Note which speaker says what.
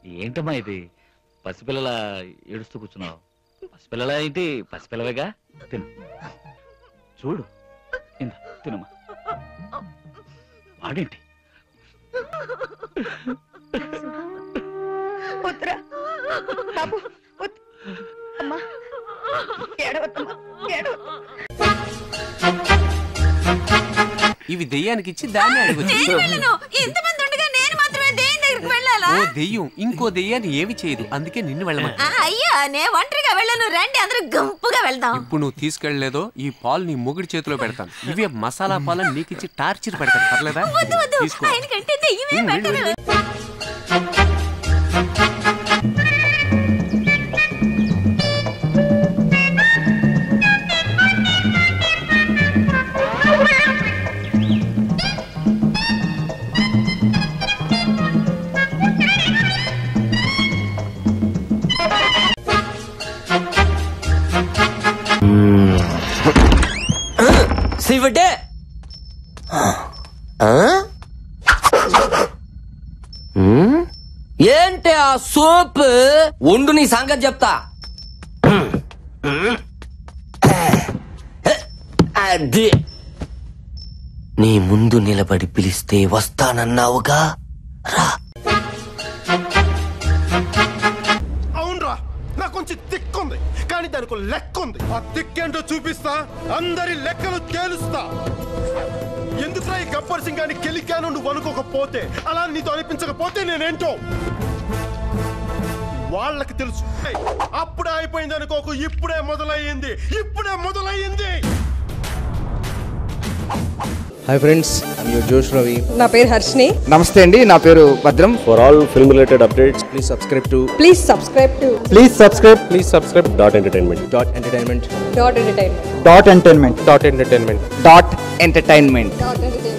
Speaker 1: ఏంటమ్మా ఇది పసిపిల్లల ఏడుస్తూ కూర్చున్నావు పసిపిల్లల ఏంటి పసిపిల్లవేగా తిను చూడు ఇందా తినమ్మా వాడేంటి
Speaker 2: వద్దురా బాబు వద్దు అమ్మా ఏడవద్దమ్మా ఏడవద్దు
Speaker 3: ఇవి దెయ్యానికి ఇచ్చి దాన్ని అడగచ్చు
Speaker 4: ఇంతమంది ఉండగా నేను మాత్రమే దేని దగ్గరికి వెళ్ళాలా
Speaker 3: ఓ దెయ్యం ఇంకో దెయ్యాన్ని ఏమి చేయదు అందుకే నిన్ను వెళ్ళమని
Speaker 4: ఆ, అయ్యా నేను ఒంటరిగా వెళ్ళను రండి అందరూ గుంపుగా వెళ్దాం
Speaker 3: ఇప్పుడు నువ్వు తీసుకెళ్లేదో ఈ పాలు నీ మొగుడి చేతిలో పెడతాను ఇవే మసాలా పాలను నీకిచ్చి టార్చర్ పెడతాను పర్లేదా
Speaker 4: వద్దు వద్దు
Speaker 3: తీసుకో
Speaker 4: ఆయనకంటే దెయ్యమే
Speaker 3: ఉమ్, వెళ్ళు,
Speaker 4: బెటర్
Speaker 3: వెళ్ళు.
Speaker 5: శివుడే ఏంటి ఆ సోప్ ఉండు నీ సంగతి చెప్తా అది నీ ముందు నిలబడి పిలిస్తే వస్తానన్నావుగా
Speaker 6: అవునరా నాకు కొంచెం తిక్కుంది కానీ దానికి లెక్క ఉంది ఆ తిక్కేంటో చూపిస్తా అందరి లెక్కలు తేలుస్తా ఎందుకురా ఈ గబ్బర్ సింగ్ గాని కెలికాను నువ్వు అనుకోకపోతే అలా నీతో అనిపించకపోతే నేనేంటో వాళ్ళకి తెలుసు ఏయ్, అప్పుడే అయిపోయింది అనుకోకు ఇప్పుడే మొదలయ్యింది ఇప్పుడే మొదలయ్యింది
Speaker 7: హాయ్ ఫ్రెండ్స్ యువర్ జోష్ రవి
Speaker 2: నా పేరు హర్షిని
Speaker 7: నమస్తే అండి నా పేరు భద్రం
Speaker 8: For all film related updates,
Speaker 7: please subscribe to
Speaker 2: please subscribe to
Speaker 8: please subscribe. Please subscribe. Dot entertainment.
Speaker 7: Dot entertainment
Speaker 2: dot entertainment
Speaker 8: Dot entertainment. Dot entertainment.
Speaker 7: Dot entertainment
Speaker 2: dot entertainment